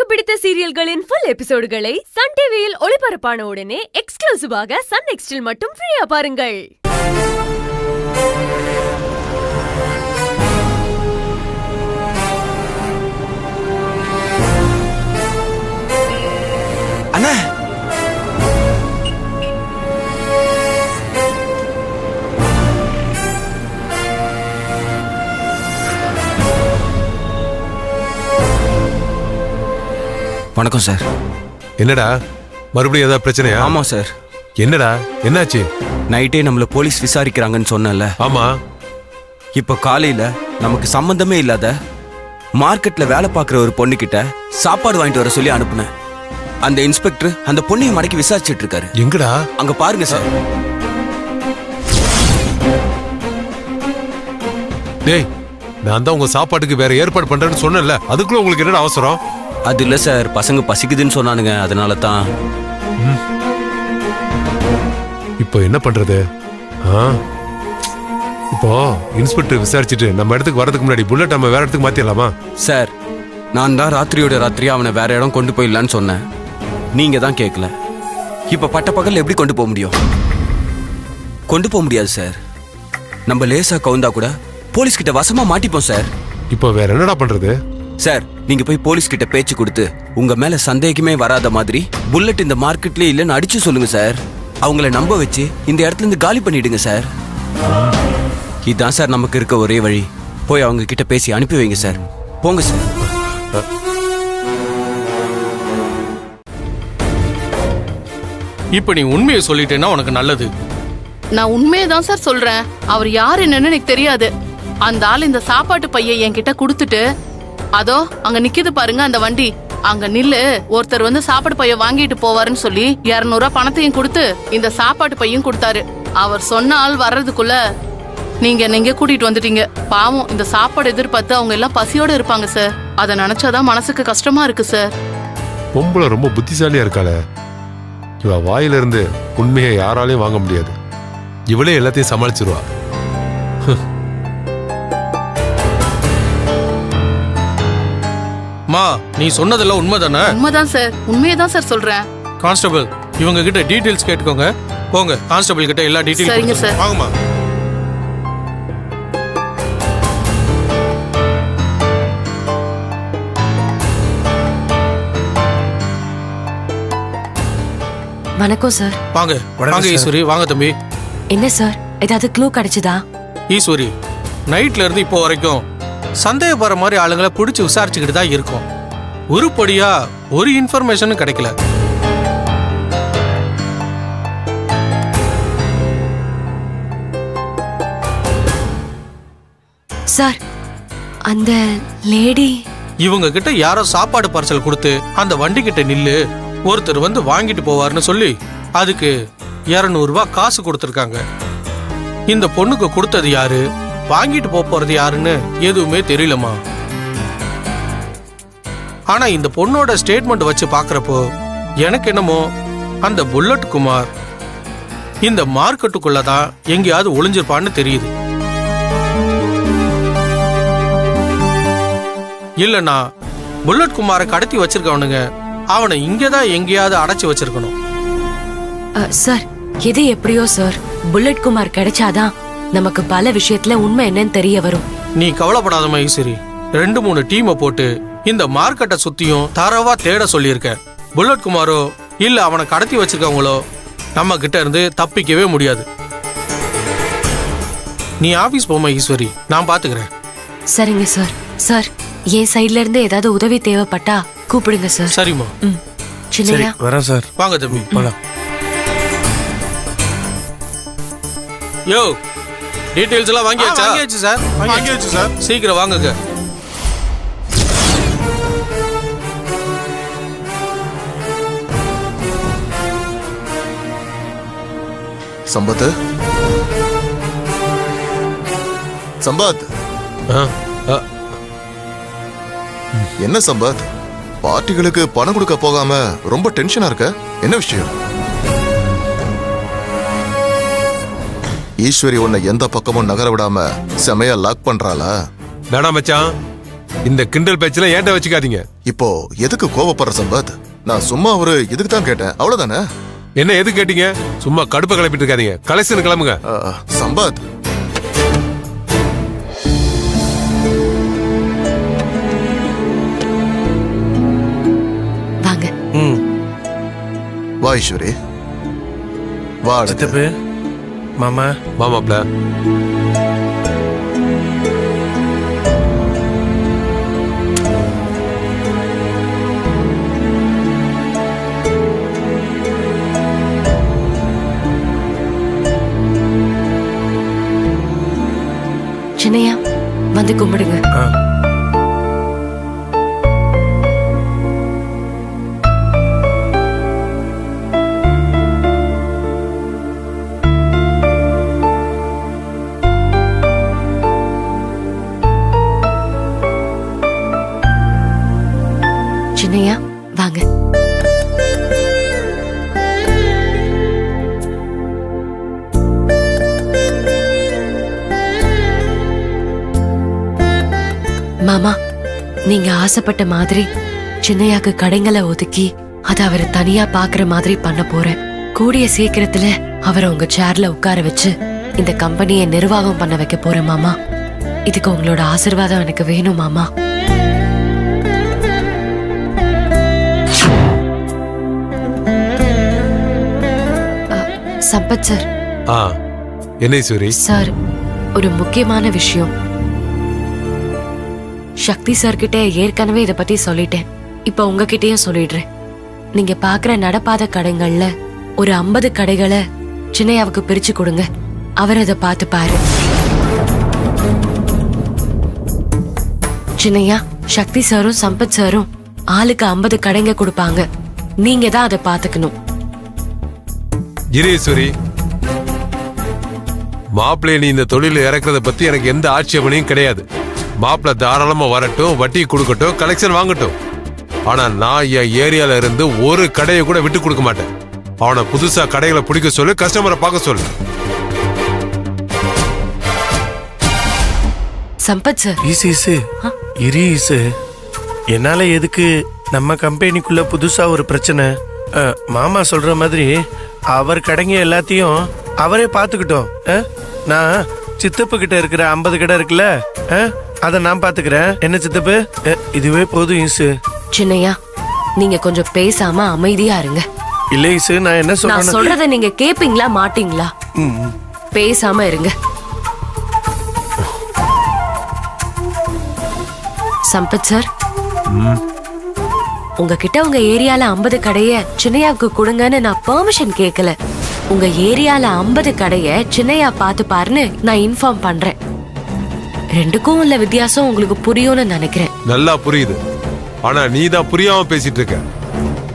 பிடித்த சீரியல்களின் full எபிசோடுகளை Sun டிவியில் ஒளிபரப்பான உடனே எக்ஸ்க்ளூசிவாக சன் நெக்ஸ்டில் மட்டும் ஃப்ரீயா பாருங்கள் அண்ணா வணக்கம் சார் என்னடா மறுபடியும் ஏதாவது பிரச்சனையா ஆமாம் சார் என்னடா என்னாச்சு நைட்டே நம்மள போலீஸ் விசாரிக்கிறாங்கன்னு சொன்னேன்ல ஆமா இப்போ காலையில நமக்கு சம்பந்தமே இல்லாத மார்க்கெட்ல வேலை பார்க்குற ஒரு பொண்ணுகிட்ட சாப்பாடு வாங்கிட்டு வர சொல்லி அனுப்புனேன் அந்த இன்ஸ்பெக்டர் அந்த பொண்ணையும் மடக்கி விசாரிச்சுட்டு இருக்காரு எங்கடா அங்க பாருங்க சார் டேய் நான் தான் உங்க சாப்பாட்டுக்கு வேற ஏற்பாடு பண்றேன்னு சொன்னேன்ல அதுக்குள்ள உங்களுக்கு என்னடா அவசரம் அது இல்ல சார் பசங்க பசிக்குதுன்னு சொன்னானுங்க அதனால தான் இப்போ என்ன பண்றது ஆ இப்போ இன்ஸ்பெக்டர் விசாரிச்சுட்டு நம்ம இடத்துக்கு வரதுக்கு முன்னாடி புல்லட் நம்ம வேற இடத்துக்கு மாத்திடலாமா சார் நான் தான் ராத்திரியோட ராத்திரியா அவனை வேற இடம் கொண்டு போயிடலான்னு சொன்னேன் நீங்க தான் கேட்கல இப்ப பட்ட பகல் எப்படி கொண்டு போக முடியும் கொண்டு போக முடியாது சார் நம்ம லேசா கவுந்தா கூட போலீஸ் கிட்ட வசமா மாட்டிப்போம் சார் இப்போ வேற என்னடா பண்றது சார் நீங்க போய் போலீஸ் கிட்ட பேச்சு கொடுத்து உங்க மேல சந்தேகமே வராத மாதிரி புல்லட் இந்த மார்க்கெட்லயே இல்லைன்னு அடிச்சு சொல்லுங்க சார் அவங்கள நம்ப வச்சு இந்த இடத்துல இருந்து காலி பண்ணிடுங்க சார் இதான் சார் நமக்கு இருக்க ஒரே வழி போய் அவங்க கிட்ட பேசி அனுப்பி வைங்க சார் போங்க சார் இப்ப நீ உண்மையை சொல்லிட்டேன்னா உனக்கு நல்லது நான் உண்மையை தான் சார் சொல்றேன் அவர் யார் என்னன்னு எனக்கு தெரியாது அந்த ஆள் இந்த சாப்பாட்டு பைய என்கிட்ட கொடுத்துட்டு அதோ அங்க நிக்குது பாருங்க அந்த வண்டி அங்க நில்லு ஒருத்தர் வந்து சாப்பாடு பைய வாங்கிட்டு போவாருன்னு சொல்லி 200 ரூபாய் பணத்தையும் கொடுத்து இந்த சாப்பாட்டு பையும் கொடுத்தாரு அவர் சொன்ன ஆள் வர்றதுக்குள்ள நீங்க நீங்க கூட்டிட்டு வந்துட்டீங்க பாவம் இந்த சாப்பாடு எதிர்பார்த்து அவங்க எல்லாம் பசியோட இருப்பாங்க சார் அதை நினைச்சாதான் மனசுக்கு கஷ்டமா இருக்கு சார் பொம்பளை ரொம்ப புத்திசாலியா இருக்காளே இவ வாயில இருந்து உண்மையை யாராலையும் வாங்க முடியாது இவளே எல்லாத்தையும் சமாளிச்சிருவா மா நீ சொன்னதெல்லாம் உண்மைதானே உண்மைதான் சார் உண்மையை தான் சார் சொல்றேன் கான்ஸ்டபிள் இவங்க கிட்ட டீடைல்ஸ் கேட்டுக்கோங்க போங்க கான்ஸ்டபிள் கிட்ட எல்லா சரிங்க டீடைல்ஸ் சார். வாங்கம்மா வணக்கம் சார் வாங்க வாங்க ஈஸ்வரி வாங்க தம்பி என்ன சார் ஏதாவது க்ளூ கிடைச்சதா ஈஸ்வரி நைட்ல இருந்து இப்போ வரைக்கும் சந்தேகப்படுற மாதிரி ஆளுங்களை பிடிச்சி விசாரிச்சுக்கிட்டு தான் இருக்கோம் உருப்படியா ஒரு இன்ஃபர்மேஷனும் கிடைக்கல சார் அந்த லேடி இவங்க கிட்ட யாரோ சாப்பாடு பார்சல் கொடுத்து அந்த வண்டி கிட்ட நில்லு ஒருத்தர் வந்து வாங்கிட்டு போவார்னு சொல்லி அதுக்கு 200 ரூபாய் காசு கொடுத்துருக்காங்க இந்த பொண்ணுக்கு கொடுத்தது யாரு வாங்கிட்டு போக போறது யாருன்னு எதுவுமே தெரியலமா ஆனா இந்த பொண்ணோட ஸ்டேட்மெண்ட் வச்சு பார்க்கறப்போ எனக்கு என்னமோ அந்த புல்லட் குமார் இந்த மார்க்கெட்டுக்குள்ள தான் எங்கேயாவது ஒளிஞ்சிருப்பான்னு தெரியுது இல்லனா புல்லட் குமாரை கடத்தி வச்சிருக்கவனுங்க அவனை இங்கதான் எங்கேயாவது அடைச்சு வச்சிருக்கணும் அ, சார் எது எப்படியோ சார் புல்லட் குமார் கிடைச்சாதான் நமக்கு பல விஷயத்துல உண்மை என்னன்னு தெரிய வரும் நீ கவலைப்படாத மைசரி ரெண்டு மூணு டீமை போட்டு இந்த மார்க்கெட்டை சுத்தியும் தரவா தேட சொல்லியிருக்க புல்லட் குமாரோ இல்ல அவனை கடத்தி வச்சிருக்கவங்களோ நம்ம கிட்ட இருந்து தப்பிக்கவே முடியாது நீ ஆபீஸ் போமா ஈஸ்வரி நான் பாத்துக்கிறேன் சரிங்க சார் சார் என் சைடுல இருந்து ஏதாவது உதவி தேவைப்பட்டா கூப்பிடுங்க சார் சரிம்மா ம் சின்னையா வரேன் சார் வாங்க தம்பி போலாம் யோ டீடைல்ஸ் எல்லாம் வாங்கியாச்சா வாங்கியாச்சு சார் வாங்கியாச்சு சார் சீக்கிரம் வாங்குங்க சம்பத் சம்பத் ஆ, ஆ, என்ன சம்பத் பார்ட்டிகளுக்கு பணம் கொடுக்க போகாம ரொம்ப டென்ஷனா இருக்க என்ன விஷயம் ஈஸ்வரி உன்னை எந்த பக்கமும் நகர விடாம செமையா லாக் பண்றாளா வேணாம் மச்சான் இந்த கிண்டல் பேச்செல்லாம் ஏன்ட்ட வச்சுக்காதீங்க இப்போ எதுக்கு கோவப்படுற சம்பத் நான் சும்மா ஒரு இதுக்கு தான் கேட்டேன் அவ்வளவுதானே என்ன எது கேட்டீங்க சும்மா கடுப்பை கிளப்பிட்டு இருக்காதீங்க கலெக்ஷன் கிளம்புங்க ஆ, சம்பத் வாங்க ம் வா ஈஸ்வரி வா அழகு. சித்தப்பு மாமா மாமாப்ல சின்னையா வந்து கும்பிடுங்க ஆ. சின்னையா வாங்க மாமா நீங்க ஆசைப்பட்ட மாதிரி சின்னையாக்கு கடைங்களை ஒதுக்கி அதை அவர் தனியா பாக்குற மாதிரி பண்ண போறேன் கூடிய சீக்கிரத்துல அவரை உங்க சேர்ல உட்கார வச்சு இந்த கம்பெனியை நிர்வாகம் பண்ண வைக்க போறேன் மாமா இதுக்கு உங்களோட ஆசீர்வாதம் எனக்கு வேணும் மாமா சம்பத் சார் ஆ என்ன ஈஸ்வரி சார் ஒரு முக்கியமான விஷயம் சக்தி சார் கிட்ட ஏற்கனவே இத பத்தி சொல்லிட்டேன் இப்ப உங்ககிட்டயும் சொல்லிடுறேன் நீங்க பாக்குற நடப்பாத கடைகள்ல ஒரு ஐம்பது கடைகளை சின்னையாவுக்கு பிரிச்சு கொடுங்க அவர் அதை பார்த்து பாரு சின்னையா சக்தி சாரும் சம்பத் சாரும் ஆளுக்கு ஐம்பது கடைங்க கொடுப்பாங்க நீங்க தான் அதை பாத்துக்கணும் இரு ஈஸ்வரி மாப்பிள்ளை நீ இந்த தொழில இறக்குறத பத்தி எனக்கு எந்த ஆட்சேபனையும் கிடையாது மாப்பிள்ளை தாராளமா வரட்டும் வட்டி கொடுக்கட்டும் கலெக்ஷன் வாங்கட்டும் ஆனா நான் என் ஏரியால இருந்து ஒரு கடையை கூட விட்டு கொடுக்க மாட்டேன் அவனை புதுசா கடைகளை பிடிக்க சொல்லு கஸ்டமரை பார்க்க சொல்லு சம்பத் சார் ஈசு ஈசு இரு ஈசு என்னால எதுக்கு நம்ம கம்பெனிக்குள்ள புதுசா ஒரு பிரச்சனை அஹ், மாமா சொல்ற மாதிரி அவர் கடைங்க எல்லாத்தையும் அவரே பாத்துக்கிட்டோம் அஹ், நான் சித்தப்பு கிட்ட இருக்கிற ஐம்பது கடை இருக்குல்ல அஹ், அதை நான் பாத்துக்கிறேன் என்ன சித்தப்பு அஹ், இதுவே போதும் ஈசு சின்னையா நீங்க கொஞ்சம் பேசாம அமைதியா இருங்க இல்ல ஈசு நான் என்ன நான் சொல்றேன் சொல்றத நீங்க கேப்பீங்களா மாட்டீங்களா பேசாம இருங்க சம்பத் சார் உங்ககிட்ட உங்க ஏரியால 50 கடைய சின்னையாவுக்கு கொடுங்கன்னு நான் பெர்மிஷன் கேட்கல உங்க ஏரியால 50 கடைய சின்னையா பார்த்து பாருன்னு நான் இன்ஃபார்ம் பண்றேன் ரெண்டுக்கும் உள்ள வித்தியாசம் உங்களுக்கு புரியும்னு நினைக்கிறேன் நல்லா புரியுது ஆனா நீ தான் புரியாம பேசிட்டு இருக்க